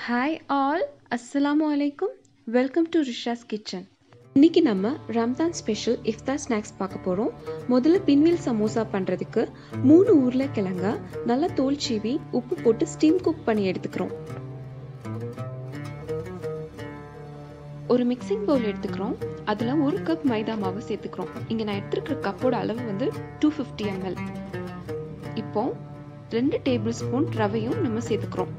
hi all அஸ்ஸலாமு அலைக்கும் welcome to ரிஷாஸ் kitchen இன்னைக்கு நம்ம ரம்தான் ஸ்பெஷல் இஃப்தார் ஸ்நாக்ஸ் பார்க்க போகிறோம் முதல்ல பின்வீல் சமோசா பண்ணுறதுக்கு மூணு உருளைக்கிழங்க நல்லா தோல் சீவி உப்பு போட்டு ஸ்டீம் குக் பண்ணி எடுத்துக்கிறோம் ஒரு மிக்சிங் பவுல் எடுத்துக்கிறோம் அதில் ஒரு கப் மைதா மாவு சேர்த்துக்கிறோம் இங்கே நான் எடுத்துருக்கிற கப்போட அளவு வந்து டூ ஃபிஃப்டி எம்எல் இப்போ ரெண்டு டேபிள் ஸ்பூன் ரவையும் நம்ம சேர்த்துக்கிறோம்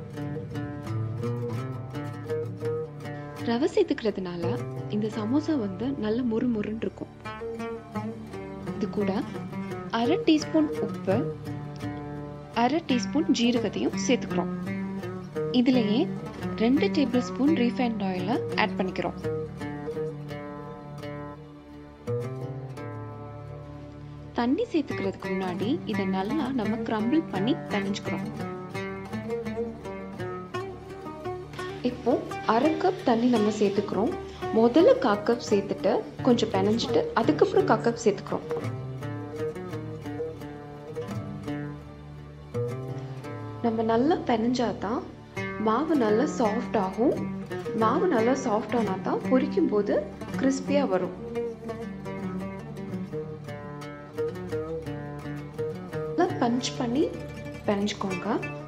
ரவை சேர்த்துக்கிறதுனால இந்த சமோசா வந்து நல்ல மொறு மொறுன்னு இருக்கும் இது கூட அரை டீஸ்பூன் உப்பு அரை டீஸ்பூன் ஜீரகத்தையும் சேர்த்துக்கிறோம் இதுலயே ரெண்டு டேபிள் ஸ்பூன் ரீஃபைண்ட் ஆயிலை ஆட் பண்ணிக்கிறோம் தண்ணி சேர்த்துக்கிறதுக்கு முன்னாடி இதை நல்லா நம்ம கிரம்பிள் பண்ணி பிணைஞ்சுக்கிறோம் இப்போ அரை கப் தண்ணி நம்ம சேர்த்துக்கிறோம் முதல்ல கா கப் சேர்த்துட்டு கொஞ்சம் பிணைஞ்சிட்டு அதுக்கப்புறம் கா கப் சேர்த்துக்கிறோம் நம்ம நல்லா பிணைஞ்சாதான் மாவு நல்லா சாஃப்ட் ஆகும் மாவு நல்லா சாஃப்ட் ஆனா தான் பொரிக்கும் போது கிறிஸ்பியா வரும் நல்லா பஞ்ச் பண்ணி பிணைஞ்சுக்கோங்க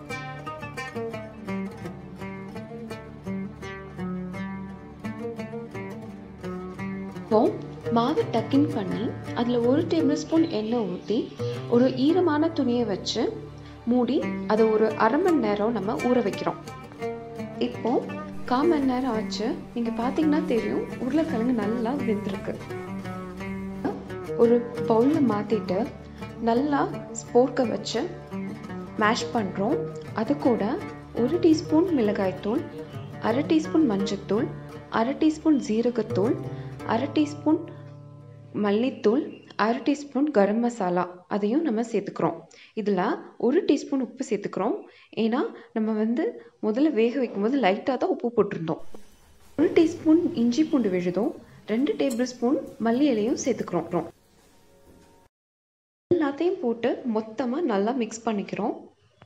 இப்போ மாவு டக்கின் பண்ணி அதில் ஒரு டேபிள் ஸ்பூன் எண்ணெய் ஊற்றி ஒரு ஈரமான துணியை வச்சு மூடி அதை ஒரு அரை மணி நேரம் நம்ம ஊற வைக்கிறோம் இப்போ கால் மணி நேரம் ஆச்சு நீங்கள் பார்த்தீங்கன்னா தெரியும் உருளைக்கிழங்கு நல்லா வெந்திருக்கு ஒரு பவுலில் மாற்றிட்டு நல்லா ஸ்போர்க்கை வச்சு மேஷ் பண்ணுறோம் அது கூட ஒரு டீஸ்பூன் மிளகாய்த்தூள் அரை டீஸ்பூன் மஞ்சத்தூள் அரை டீஸ்பூன் ஜீரகத்தூள் அரை டீஸ்பூன் மல்லித்தூள் அரை டீஸ்பூன் கரம் மசாலா அதையும் நம்ம சேர்த்துக்கிறோம் இதில் ஒரு டீஸ்பூன் உப்பு சேர்த்துக்கிறோம் ஏன்னா நம்ம வந்து முதல்ல வேக வைக்கும்போது லைட்டாக தான் உப்பு போட்டிருந்தோம் ஒரு டீஸ்பூன் இஞ்சி பூண்டு விழுதும் ரெண்டு டேபிள் ஸ்பூன் மல்லி இலையும் சேர்த்துக்கிறோம் எல்லாத்தையும் போட்டு மொத்தமாக நல்லா மிக்ஸ் பண்ணிக்கிறோம்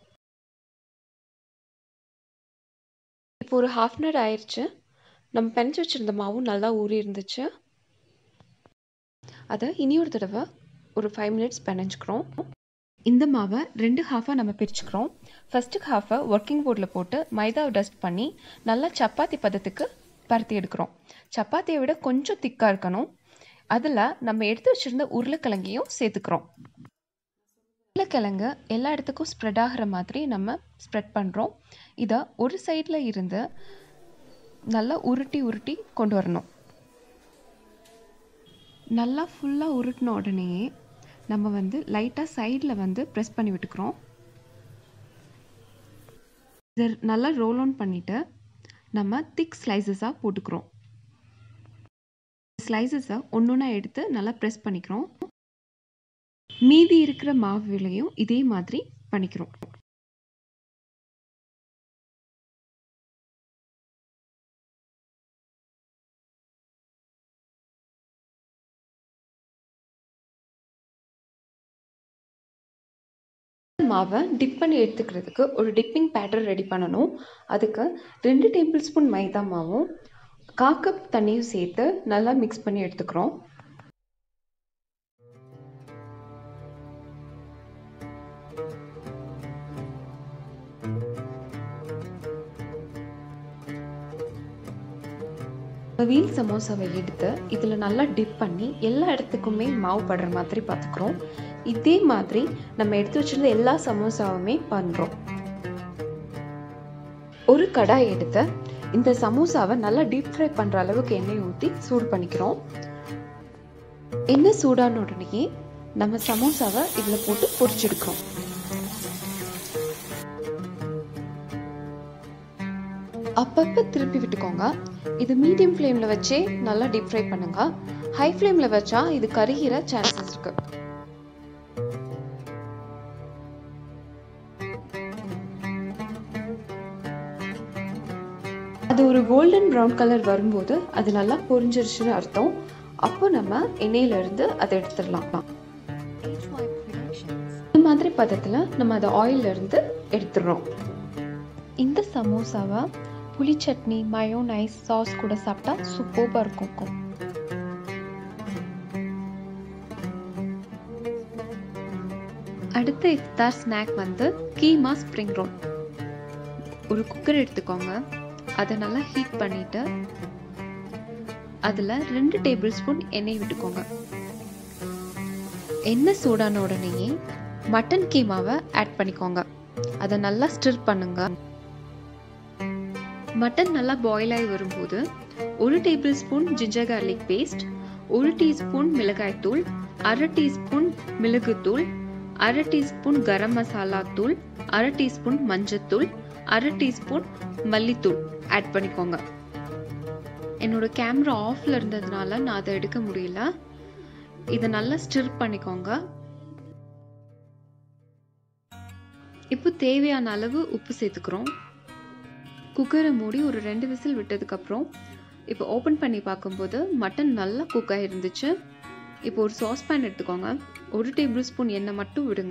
இப்போ ஒரு ஹாஃப் அன் ஹவர் ஆயிடுச்சு நம்ம பெஞ்சு வச்சுருந்த மாவும் நல்லா ஊறி இருந்துச்சு அதை இனி ஒரு தடவை ஒரு ஃபைவ் மினிட்ஸ் பெனஞ்சுக்கிறோம் இந்த மாவை ரெண்டு ஹாஃபாக நம்ம பிரிச்சுக்கிறோம் ஃபஸ்ட்டு ஹாஃபை ஒர்க்கிங் போர்டில் போட்டு மைதாவை டஸ்ட் பண்ணி நல்லா சப்பாத்தி பதத்துக்கு பருத்தி எடுக்கிறோம் சப்பாத்தியை விட கொஞ்சம் திக்காக இருக்கணும் அதில் நம்ம எடுத்து வச்சுருந்த உருளைக்கிழங்கையும் சேர்த்துக்கிறோம் உருளைக்கிழங்கு எல்லா இடத்துக்கும் ஸ்ப்ரெட் ஆகிற மாதிரி நம்ம ஸ்ப்ரெட் பண்ணுறோம் இதை ஒரு சைடில் இருந்து நல்லா உருட்டி உருட்டி கொண்டு வரணும் நல்லா ஃபுல்லாக உருட்டின உடனேயே நம்ம வந்து லைட்டாக சைடில் வந்து ப்ரெஸ் பண்ணி விட்டுக்கிறோம் இதை நல்லா ரோல் ஆன் பண்ணிவிட்டு நம்ம திக் ஸ்லைசஸாக போட்டுக்கிறோம் ஸ்லைசஸை ஒன்று ஒன்றா எடுத்து நல்லா ப்ரெஸ் பண்ணிக்கிறோம் மீதி இருக்கிற மாவுலையும் இதே மாதிரி பண்ணிக்கிறோம் மாவை டிப் பண்ணி எடுத்துக்கிறதுக்கு ஒரு டிப்பிங் பேட்டர் ரெடி பண்ணணும் அதுக்கு ரெண்டு டேபிள் ஸ்பூன் மைதா மாவும் கா கப் தண்ணியும் சேர்த்து நல்லா மிக்ஸ் பண்ணி எடுத்துக்கிறோம் வீல் சமோசாவை எடுத்து இதில் நல்லா டிப் பண்ணி எல்லா இடத்துக்குமே மாவு படுற மாதிரி பார்த்துக்கிறோம் இதே மாதிரி நம்ம எடுத்து வச்சிருந்த எல்லா சமோசாவுமே பண்ணுறோம் ஒரு கடாய் எடுத்து இந்த சமோசாவை நல்லா டீப் ஃப்ரை பண்ணுற அளவுக்கு எண்ணெய் ஊற்றி சூடு பண்ணிக்கிறோம் எண்ணெய் சூடான உடனே நம்ம சமோசாவை இதில் போட்டு பொரிச்செடுக்கிறோம் அப்பப்போ திருப்பி விட்டுக்கோங்க இது மீடியம் ஃப்ளேமில் வச்சே நல்லா டீப் ஃப்ரை பண்ணுங்க ஹை ஃப்ளேமில் வச்சா இது கருகிற சான்சஸ் இருக்கு அது ஒரு கோல்டன் ப்ரௌன் கலர் வரும்போது அது நல்லா பொரிஞ்சிருச்சுன்னு அர்த்தம் அப்போ நம்ம எண்ணெயில இருந்து அதை எடுத்துடலாம் இந்த மாதிரி பதத்தில் நம்ம அதை ஆயிலில் இருந்து எடுத்துடுறோம் இந்த சமோசாவை புளி சட்னி மயோனைஸ் சாஸ் கூட சாப்பிட்டா சூப்பராக இருக்கும் அடுத்த இஃப்தார் ஸ்நாக் வந்து கீமா ஸ்ப்ரிங் ரோல் ஒரு குக்கர் எடுத்துக்கோங்க அதை நல்லா ஹீட் பண்ணிட்டு அதில் ரெண்டு டேபிள் ஸ்பூன் எண்ணெய் விட்டுக்கோங்க எண்ணெய் சூடான உடனேயே மட்டன் கீமாவை ஆட் பண்ணிக்கோங்க அதை நல்லா ஸ்டிர் பண்ணுங்க மட்டன் நல்லா பாயில் ஆகி வரும்போது ஒரு tablespoon ginger garlic paste ஒரு டீஸ்பூன் மிளகாய்த்தூள் அரை டீஸ்பூன் மிளகுத்தூள் அரை டீஸ்பூன் கரம் மசாலா தூள் அரை டீஸ்பூன் மஞ்சத்தூள் அரை டீஸ்பூன் மல்லித்தூள் ஆட் பண்ணிக்கோங்க என்னோட கேமரா ஆஃப்ல இருந்ததுனால நான் அதை எடுக்க முடியல இதை நல்லா ஸ்டிர் பண்ணிக்கோங்க இப்போ தேவையான அளவு உப்பு சேர்த்துக்கிறோம் குக்கரை மூடி ஒரு ரெண்டு விசில் விட்டதுக்கப்புறம் இப்போ ஓப்பன் பண்ணி பார்க்கும்போது மட்டன் நல்லா குக் ஆகிருந்துச்சு இப்போ ஒரு சாஸ் பேன் எடுத்துக்கோங்க ஒரு டேபிள் ஸ்பூன் எண்ணெய் மட்டும் விடுங்க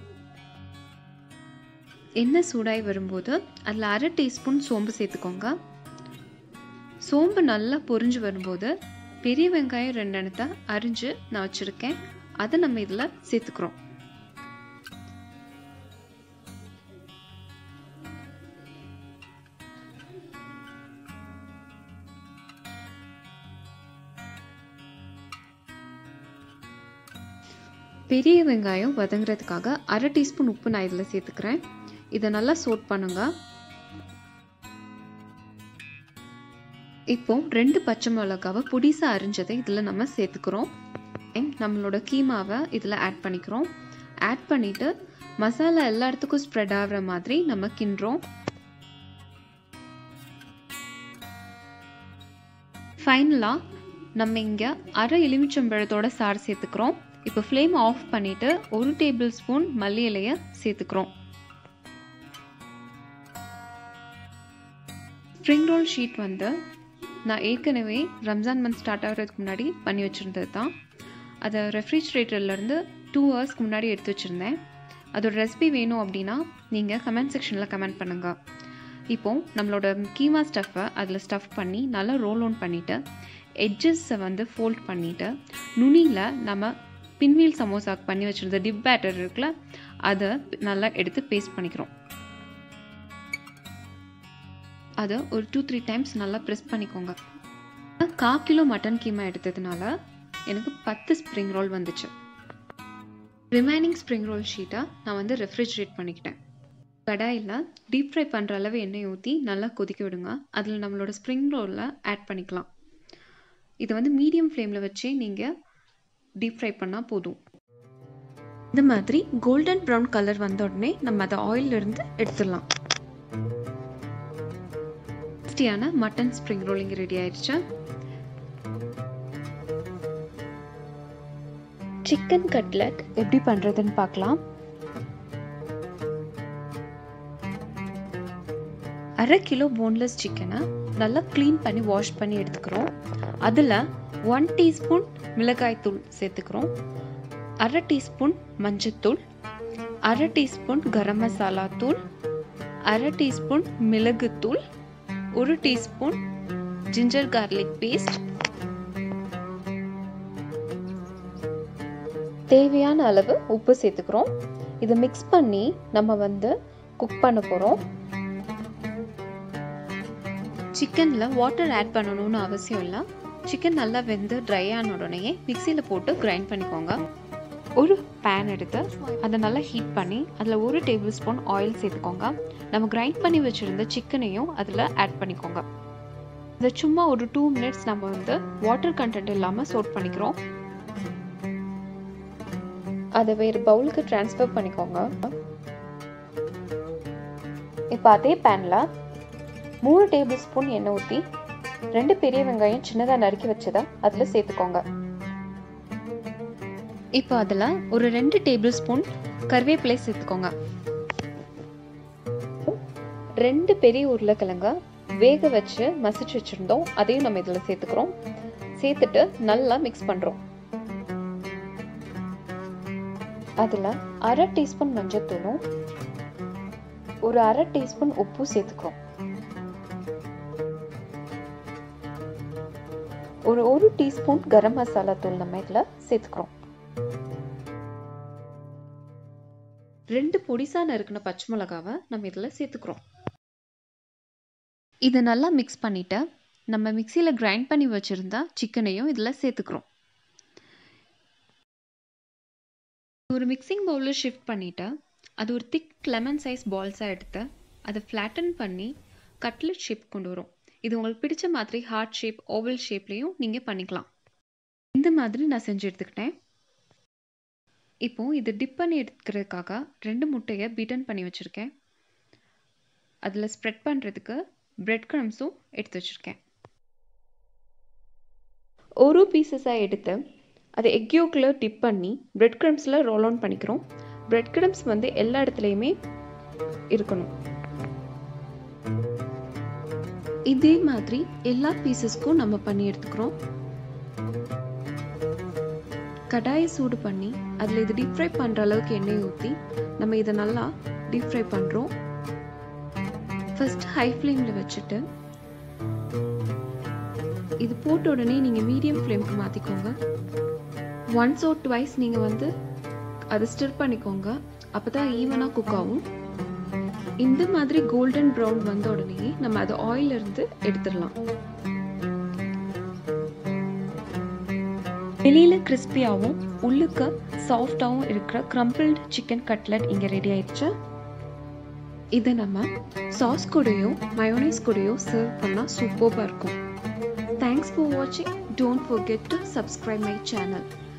எண்ணெய் சூடாகி வரும்போது அதில் அரை டீஸ்பூன் சோம்பு சேர்த்துக்கோங்க சோம்பு நல்லா பொரிஞ்சு வரும்போது பெரிய வெங்காயம் ரெண்டு எண்ணத்தை அரிஞ்சு நான் வச்சுருக்கேன் அதை நம்ம இதில் சேர்த்துக்கிறோம் பெரிய வெங்காயம் வதங்குறதுக்காக அரை டீஸ்பூன் உப்பு நான் இதில் சேர்த்துக்கிறேன் இதை நல்லா சோட் பண்ணுங்க இப்போ ரெண்டு பச்சை மிளகாவை புடிசா அரிஞ்சதை இதில் நம்ம சேர்த்துக்கிறோம் நம்மளோட கீமாவை இதில் ஆட் பண்ணிக்கிறோம் ஆட் பண்ணிட்டு மசாலா எல்லா இடத்துக்கும் ஸ்ப்ரெட் ஆகிற மாதிரி நம்ம கிண்டுறோம் ஃபைனலாக நம்ம இங்கே அரை எலுமிச்சம்பழத்தோட சாறு சேர்த்துக்கிறோம் இப்போ ஃப்ளேம் ஆஃப் பண்ணிவிட்டு ஒரு டேபிள் ஸ்பூன் மல்லி இலையை சேர்த்துக்கிறோம் ஸ்ப்ரிங் ரோல் ஷீட் வந்து நான் ஏற்கனவே ரம்ஜான் மந்த் ஸ்டார்ட் ஆகிறதுக்கு முன்னாடி பண்ணி வச்சுருந்தது தான் அதை ரெஃப்ரிஜிரேட்டர்லேருந்து டூ ஹவர்ஸ்க்கு முன்னாடி எடுத்து வச்சுருந்தேன் அதோட ரெசிபி வேணும் அப்படின்னா நீங்கள் கமெண்ட் செக்ஷனில் கமெண்ட் பண்ணுங்கள் இப்போது நம்மளோட கீமா ஸ்டஃப்பை அதில் ஸ்டஃப் பண்ணி நல்லா ரோல் ஆன் பண்ணிவிட்டு எட்ஜஸை வந்து ஃபோல்ட் பண்ணிவிட்டு நுனியில் நம்ம பின்வீல் சமோசாக்கு பண்ணி வச்சுருந்த டிப் பேட்டர் இருக்குல்ல அதை நல்லா எடுத்து பேஸ்ட் பண்ணிக்கிறோம் அதை ஒரு டூ த்ரீ டைம்ஸ் நல்லா ப்ரெஸ் பண்ணிக்கோங்க கா கிலோ மட்டன் கீமா எடுத்ததுனால எனக்கு பத்து ஸ்ப்ரிங் ரோல் வந்துச்சு ரிமைனிங் ஸ்ப்ரிங் ரோல் ஷீட்டை நான் வந்து ரெஃப்ரிஜரேட் பண்ணிக்கிட்டேன் கடாயில் டீப் ஃப்ரை பண்ணுற அளவு எண்ணெய் ஊற்றி நல்லா கொதிக்க விடுங்க அதில் நம்மளோட ஸ்ப்ரிங் ரோலில் ஆட் பண்ணிக்கலாம் இதை வந்து மீடியம் ஃப்ளேமில் வச்சு நீங்கள் டீப் ஃப்ரை பண்ணால் போதும் இந்த மாதிரி கோல்டன் ப்ரௌன் கலர் வந்த உடனே நம்ம அதை ஆயிலிருந்து எடுத்துடலாம் டேஸ்டியான மட்டன் ஸ்ப்ரிங் ரோல் இங்கே ரெடி ஆயிடுச்சு சிக்கன் கட்லட் எப்படி பண்ணுறதுன்னு பார்க்கலாம் அரை கிலோ போன்லெஸ் சிக்கனை நல்லா க்ளீன் பண்ணி வாஷ் பண்ணி எடுத்துக்கிறோம் அதில் ஒன் டீஸ்பூன் மிளகாய்த்தூள் சேர்த்துக்கிறோம் அரை டீஸ்பூன் மஞ்சத்தூள் அரை டீஸ்பூன் கரம் மசாலா தூள் அரை டீஸ்பூன் மிளகுத்தூள் ஒரு டீஸ்பூன் ஜிஞ்சர் கார்லிக் பேஸ்ட் தேவையான அளவு உப்பு சேர்த்துக்கிறோம் இதை மிக்ஸ் பண்ணி நம்ம வந்து குக் பண்ண போகிறோம் சிக்கனில் வாட்டர் ஆட் பண்ணணும்னு அவசியம் இல்லை சிக்கன் நல்லா வெந்து ட்ரை ஆன உடனே மிக்சியில் போட்டு கிரைண்ட் பண்ணிக்கோங்க ஒரு பேன் எடுத்து அதை நல்லா ஹீட் பண்ணி அதில் ஒரு டேபிள் ஸ்பூன் ஆயில் சேர்த்துக்கோங்க நம்ம கிரைண்ட் பண்ணி வச்சுருந்த சிக்கனையும் அதில் ஆட் பண்ணிக்கோங்க இதை சும்மா ஒரு டூ மினிட்ஸ் நம்ம வந்து வாட்டர் கண்டென்ட் இல்லாமல் சோட் பண்ணிக்கிறோம் அதை வேறு பவுலுக்கு ட்ரான்ஸ்ஃபர் பண்ணிக்கோங்க இப்போ அதே பேனில் மூணு டேபிள் ஸ்பூன் எண்ணெய் ஊற்றி ரெண்டு பெரிய வெங்காயம் சின்னதாக நறுக்கி வச்சதை அதில் சேர்த்துக்கோங்க இப்போ அதில் ஒரு ரெண்டு டேபிள் ஸ்பூன் கருவேப்பிலை சேர்த்துக்கோங்க ரெண்டு பெரிய உருளைக்கிழங்க வேக வச்சு மசிச்சு வச்சுருந்தோம் அதையும் நம்ம இதில் சேர்த்துக்கிறோம் சேர்த்துட்டு நல்லா மிக்ஸ் பண்ணுறோம் அதில் அரை டீஸ்பூன் மஞ்சத்தூளும் ஒரு அரை டீஸ்பூன் உப்பும் சேர்த்துக்கிறோம் ஒரு ஒரு டீஸ்பூன் கரம் மசாலா தூள் நம்ம இதில் சேர்த்துக்கிறோம் ரெண்டு பொடிசா நறுக்கின பச்சை மிளகாவை நம்ம இதில் சேர்த்துக்கிறோம் இதை நல்லா மிக்ஸ் பண்ணிவிட்டு நம்ம மிக்சியில் கிரைண்ட் பண்ணி வச்சுருந்தா சிக்கனையும் இதில் சேர்த்துக்கிறோம் ஒரு மிக்சிங் பவுலில் ஷிஃப்ட் பண்ணிவிட்டு அது ஒரு திக் லெமன் சைஸ் பால்ஸாக எடுத்து அதை ஃப்ளாட்டன் பண்ணி கட்லெட் ஷேப் கொண்டு வரும் இது உங்களுக்கு பிடிச்ச மாதிரி ஹார்ட் ஷேப் ஓவல் ஷேப்லேயும் நீங்கள் பண்ணிக்கலாம் இந்த மாதிரி நான் செஞ்சு எடுத்துக்கிட்டேன் இப்போ இது டிப் பண்ணி எடுக்கிறதுக்காக ரெண்டு முட்டையை பீட்டன் பண்ணி வச்சுருக்கேன் அதில் ஸ்ப்ரெட் பண்ணுறதுக்கு பிரெட் க்ரம்ஸும் எடுத்து வச்சுருக்கேன் ஒரு பீசஸாக எடுத்து அதை எக் யோக்கில் டிப் பண்ணி பிரெட் க்ரம்ஸில் ரோல் ஆன் பண்ணிக்கிறோம் பிரெட் க்ரம்ஸ் வந்து எல்லா இடத்துலையுமே இருக்கணும் இதே மாதிரி எல்லா பீசஸ்க்கும் நம்ம பண்ணி எடுத்துக்கிறோம் கடாயை சூடு பண்ணி அதில் இது டீப் ஃப்ரை பண்ணுற அளவுக்கு எண்ணெய் ஊற்றி நம்ம இதை நல்லா டீப் ஃப்ரை பண்ணுறோம் ஃபர்ஸ்ட் ஹை ஃப்ளேமில் வச்சுட்டு இது போட்ட உடனே நீங்கள் மீடியம் ஃப்ளேம்க்கு மாற்றிக்கோங்க ஒன்ஸ் ஓர் ட்வைஸ் நீங்கள் வந்து அதை ஸ்டிர் பண்ணிக்கோங்க அப்போ தான் ஈவனாக குக் ஆகும் இந்த மாதிரி கோல்டன் ப்ரௌன் வந்த உடனே நம்ம அதை ஆயிலிருந்து எடுத்துடலாம் வெளியில் கிறிஸ்பியாகவும் உள்ளுக்கு சாஃப்டாகவும் இருக்கிற க்ரம்பிள்டு சிக்கன் கட்லட் இங்கே ரெடி ஆயிடுச்சு இதை நம்ம சாஸ் கூடயோ மயோனைஸ் கூடயோ சர்வ் பண்ணால் சூப்பராக இருக்கும் தேங்க்ஸ் ஃபார் வாட்சிங் don't forget to subscribe my channel